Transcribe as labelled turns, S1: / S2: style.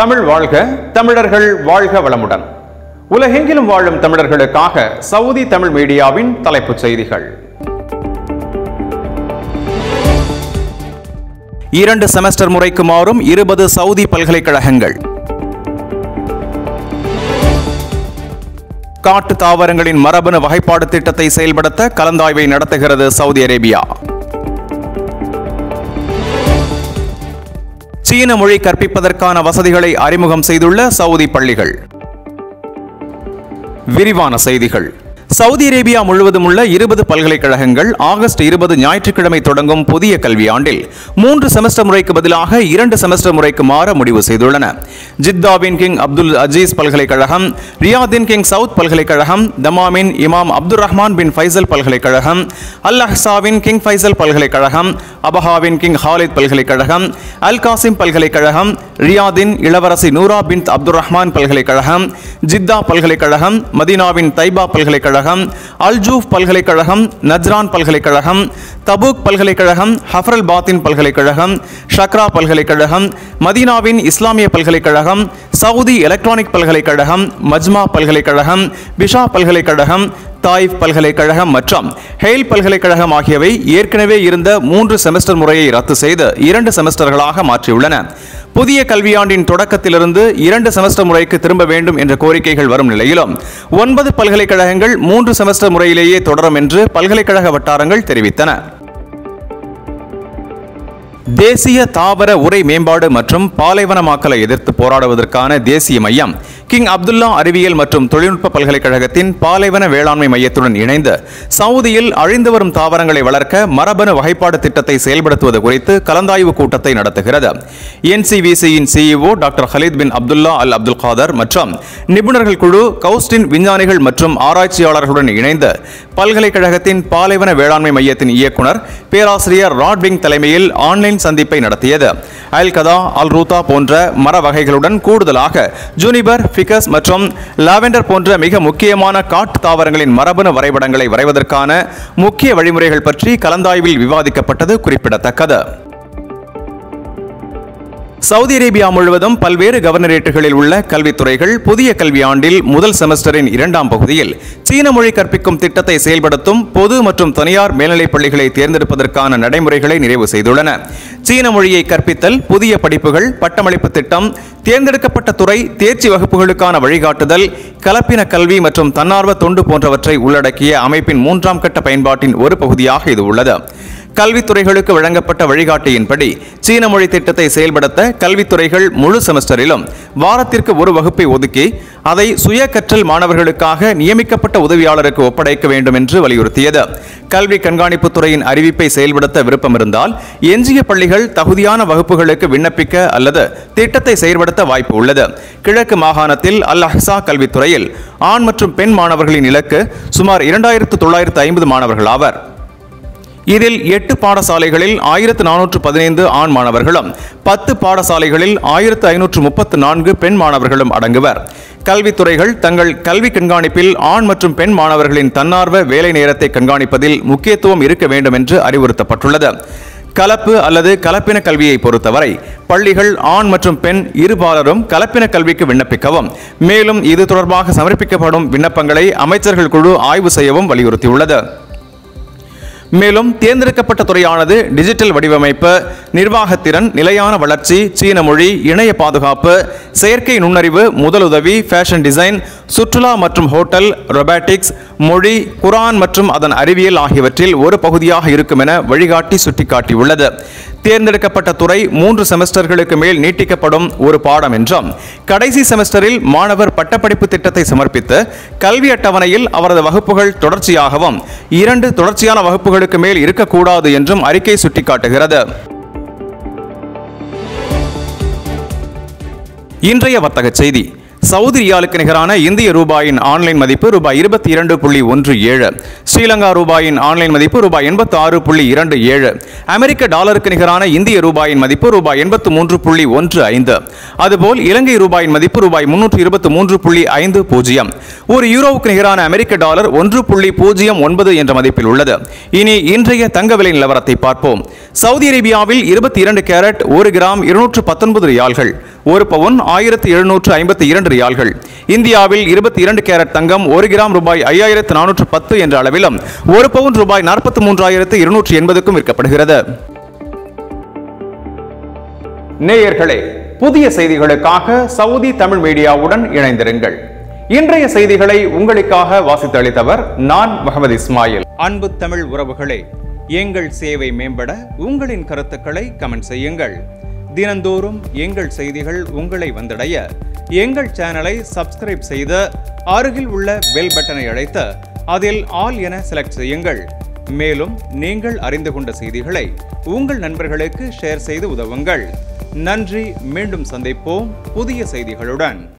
S1: தமிழ் வாழ்க தமிழர்கள் வாழ்க வளமுடன் உலகெங்கிலும் வாழும் தமிழர்களுக்காக சவுதி தமிழ் மீடியாவின் தலைப்புச் செய்திகள்
S2: இரண்டு செமஸ்டர் முறைக்கு மாறும் இருபது சவுதி பல்கலைக்கழகங்கள் காட்டு தாவரங்களின் மரபணு வகைப்பாடு திட்டத்தை செயல்படுத்த கலந்தாய்வை நடத்துகிறது சவுதி அரேபியா சீன மொழி கற்பிப்பதற்கான வசதிகளை அறிமுகம் செய்துள்ள சவுதி பள்ளிகள் விரிவான செய்திகள் சவுதி அரேபியா முழுவதும் உள்ள இருபது பல்கலைக்கழகங்கள் ஆகஸ்ட் இருபது ஞாயிற்றுக்கிழமை தொடங்கும் புதிய கல்வியாண்டில் மூன்று செமஸ்டர் முறைக்கு பதிலாக இரண்டு செமஸ்டர் முறைக்கு மாற முடிவு செய்துள்ளன ஜித்தாவின் கிங் அப்துல் அஜீஸ் பல்கலைக்கழகம் ரியாதின் கிங் சவுத் பல்கலைக்கழகம் தமாமின் இமாம் அப்துல் ரஹ்மான் பின் ஃபைசல் பல்கலைக்கழகம் அல் அஹ்சாவின் கிங் ஃபைசல் பல்கலைக்கழகம் அபஹாவின் கிங் ஹாலித் பல்கலைக்கழகம் அல் காசிம் பல்கலைக்கழகம் ரியாதின் இளவரசி நூரா பின் அப்துல் ரஹ்மான் பல்கலைக்கழகம் ஜித்தா பல்கலைக்கழகம் மதீனாவின் தைபா பல்கலைக்கழகம் அல்ஜூஃப் பல்கலைக்கழகம் நஜ்ரான் பல்கலைக்கழகம் தபூக் பல்கலைக்கழகம் ஹஃப்ரல் பாத்தின் பல்கலைக்கழகம் ஷக்ரா பல்கலைக்கழகம் மதீனாவின் இஸ்லாமிய பல்கலைக்கழகம் சவுதி எலக்ட்ரானிக் பல்கலைக்கழகம் மஜ்மா பல்கலைக்கழகம் பிஷா பல்கலைக்கழகம் தாயிஃப் பல்கலைக்கழகம் மற்றும் ஹெயில் பல்கலைக்கழகம் ஆகியவை ஏற்கனவே இருந்த மூன்று செமஸ்டர் முறையை ரத்து செய்து இரண்டு செமஸ்டர்களாக மாற்றியுள்ளன புதிய கல்வியாண்டின் தொடக்கத்திலிருந்து இரண்டு செமஸ்டர் முறைக்கு திரும்ப வேண்டும் என்ற கோரிக்கைகள் வரும் நிலையிலும் ஒன்பது பல்கலைக்கழகங்கள் மூன்று செமஸ்டர் முறையிலேயே தொடரும் என்று பல்கலைக்கழக வட்டாரங்கள் தெரிவித்தன தேசிய தாவர உரை மேம்பாடு மற்றும் பாலைவனமாக்கலை எதிர்த்து போராடுவதற்கான தேசிய மையம் கிங் அப்துல்லா அறிவியல் மற்றும் தொழில்நுட்ப பல்கலைக்கழகத்தின் பாலைவன வேளாண்மை மையத்துடன் இணைந்து சவுதியில் அழிந்து வரும் தாவரங்களை வளர்க்க மரபணு வகைப்பாடு திட்டத்தை செயல்படுத்துவது குறித்து கலந்தாய்வு கூட்டத்தை நடத்துகிறது என்சிவிசியின் CEO doctor Khalid bin Abdullah Al Abdul Qader மற்றும் நிபுணர்கள் குழு கவுஸ்டின் விஞ்ஞானிகள் மற்றும் ஆராய்ச்சியாளர்களுடன் இணைந்து பல்கலைக்கழகத்தின் பாலைவன வேளாண்மை மையத்தின் இயக்குனர் பேராசிரியர் ராட்விங் தலைமையில் ஆன்லைன் சந்திப்பை நடத்தியது அல் கதா அல் ரூதா போன்ற மர வகைகளுடன் கூடுதலாக ஜூனிபர் ஃபிகஸ் மற்றும் லாவெண்டர் போன்ற மிக முக்கியமான காட்டு தாவரங்களின் மரபணு வரைபடங்களை வரைவதற்கான முக்கிய வழிமுறைகள் பற்றி கலந்தாய்வில் விவாதிக்கப்பட்டது குறிப்பிடத்தக்கது சவுதி அரேபியா முழுவதும் பல்வேறு கவர்னரேட்டுகளில் உள்ள கல்வித்துறைகள் புதிய கல்வியாண்டில் முதல் செமஸ்டரின் இரண்டாம் பகுதியில் சீன மொழி கற்பிக்கும் திட்டத்தை செயல்படுத்தும் பொது மற்றும் தனியார் மேல்நிலைப் பள்ளிகளை தேர்ந்தெடுப்பதற்கான நடைமுறைகளை நிறைவு செய்துள்ளன சீன மொழியை கற்பித்தல் புதிய படிப்புகள் பட்டமளிப்பு திட்டம் தேர்ந்தெடுக்கப்பட்ட துறை தேர்ச்சி வகுப்புகளுக்கான வழிகாட்டுதல் கலப்பின கல்வி மற்றும் தன்னார்வ தொண்டு போன்றவற்றை உள்ளடக்கிய அமைப்பின் மூன்றாம் கட்ட பயன்பாட்டின் ஒரு பகுதியாக இது உள்ளது கல்வித்துறைகளுக்கு வழங்கப்பட்ட வழிகாட்டியின்படி சீன மொழி திட்டத்தை செயல்படுத்த கல்வித்துறைகள் முழு செமஸ்டரிலும் வாரத்திற்கு ஒரு வகுப்பை ஒதுக்கி அதை சுய கற்றல் மாணவர்களுக்காக நியமிக்கப்பட்ட உதவியாளருக்கு ஒப்படைக்க வேண்டும் என்று வலியுறுத்தியது கல்வி கண்காணிப்பு துறையின் அறிவிப்பை செயல்படுத்த விருப்பம் இருந்தால் எஞ்சிய பள்ளிகள் தகுதியான வகுப்புகளுக்கு விண்ணப்பிக்க அல்லது திட்டத்தை செயல்படுத்த வாய்ப்பு உள்ளது கிழக்கு மாகாணத்தில் அல் அஹ்சா கல்வித்துறையில் ஆண் மற்றும் பெண் மாணவர்களின் இலக்கு சுமார் இரண்டாயிரத்து தொள்ளாயிரத்து ஐம்பது மாணவர்கள் ஆவர் இதில் எட்டு பாடசாலைகளில் ஆயிரத்து நானூற்று பதினைந்து ஆண் மாணவர்களும் பத்து பாடசாலைகளில் ஆயிரத்து ஐநூற்று முப்பத்து நான்கு பெண் மாணவர்களும் அடங்குவர் கல்வித்துறைகள் தங்கள் கல்வி கண்காணிப்பில் ஆண் மற்றும் பெண் மாணவர்களின் தன்னார்வ வேலை நேரத்தை கண்காணிப்பதில் முக்கியத்துவம் இருக்க வேண்டும் என்று அறிவுறுத்தப்பட்டுள்ளது கலப்பு அல்லது கலப்பின கல்வியை பொறுத்தவரை பள்ளிகள் ஆண் மற்றும் பெண் இருபாலரும் கலப்பின கல்விக்கு விண்ணப்பிக்கவும் மேலும் இது தொடர்பாக சமர்ப்பிக்கப்படும் விண்ணப்பங்களை அமைச்சர்கள் குழு ஆய்வு செய்யவும் வலியுறுத்தியுள்ளது மேலும் தேர்ந்தெடுக்கப்பட்ட துறையானது டிஜிட்டல் வடிவமைப்பு நிர்வாகத்திறன் நிலையான வளர்ச்சி சீன மொழி இணைய பாதுகாப்பு செயற்கை நுண்ணறிவு முதலுதவி ஃபேஷன் டிசைன் சுற்றுலா மற்றும் ஹோட்டல் ரொபாட்டிக்ஸ் மொழி குரான் மற்றும் அதன் அறிவியல் ஆகியவற்றில் ஒரு பகுதியாக இருக்கும் என வழிகாட்டி சுட்டிக்காட்டியுள்ளது தேர்ந்தெடுக்கப்பட்ட துறை மூன்று செமஸ்டர்களுக்கு மேல் நீட்டிக்கப்படும் ஒரு பாடம் என்றும் கடைசி செமஸ்டரில் மாணவர் பட்டப்படிப்பு திட்டத்தை சமர்ப்பித்து கல்வி அட்டவணையில் அவரது வகுப்புகள் தொடர்ச்சியாகவும் இரண்டு தொடர்ச்சியான வகுப்புகளுக்கு மேல் இருக்கக்கூடாது என்றும் அறிக்கை சுட்டிக்காட்டுகிறது இன்றைய வர்த்தக செய்தி சவுதி ரியாலுக்கு நிகரான இந்திய ரூபாயின் ஆன்லைன் மதிப்பு ரூபாய் இருபத்தி இரண்டு புள்ளி ஒன்று ஏழு ஸ்ரீலங்கா ரூபாயின் ஆன்லைன் மதிப்பு ரூபாய் எண்பத்து ஆறு புள்ளி இரண்டு ஏழு அமெரிக்க டாலருக்கு நிகரான இந்திய ரூபாயின் மதிப்பு ரூபாய் எண்பத்து மூன்று புள்ளி ஒன்று ஐந்து அதுபோல் இலங்கை ரூபாயின் மதிப்பு ரூபாய் முன்னூற்று இருபத்து மூன்று புள்ளி ஐந்து பூஜ்ஜியம் ஒரு யூரோவுக்கு நிகரான அமெரிக்க டாலர் ஒன்று புள்ளி பூஜ்ஜியம் ஒன்பது என்ற மதிப்பில் உள்ளது இனி இன்றைய தங்க விலை நிலவரத்தை பார்ப்போம் சவுதி அரேபியாவில் இருபத்தி இரண்டு கேரட் ஒரு கிராம் இருநூற்று பத்தொன்பது ரியால்கள் ஒரு பவுன் ஆயிரத்தி எழுநூற்று ஐம்பத்தி இரண்டு ரியால்கள் இந்தியாவில் இருபத்தி இரண்டு கேரட் தங்கம் ஒரு கிராம் ரூபாய் ஐயாயிரத்து நானூற்று பத்து என்ற அளவிலும் ஒரு பவுன் ரூபாய் நாற்பத்தி மூன்றாயிரத்து இருநூற்று எண்பதுக்கும் விற்கப்படுகிறது
S1: நேயர்களே புதிய செய்திகளுக்காக சவுதி தமிழ் மீடியாவுடன் இணைந்திருங்கள் இன்றைய செய்திகளை உங்களுக்காக வாசித்தளித்தவர் நான் முகமது இஸ்மாயில் அன்பு தமிழ் உறவுகளே எங்கள் சேவை மேம்பட உங்களின் கருத்துக்களை கமெண்ட் செய்யுங்கள் தினந்தோறும் எங்கள் செய்திகள் உங்களை வந்தடைய எங்கள் சேனலை சப்ஸ்கிரைப் செய்து அருகில் உள்ள பெல் பட்டனை அழைத்து அதில் ஆல் என செலக்ட் செய்யுங்கள் மேலும் நீங்கள் அறிந்து கொண்ட செய்திகளை உங்கள் நண்பர்களுக்கு ஷேர் செய்து உதவுங்கள் நன்றி மீண்டும் சந்திப்போம் புதிய செய்திகளுடன்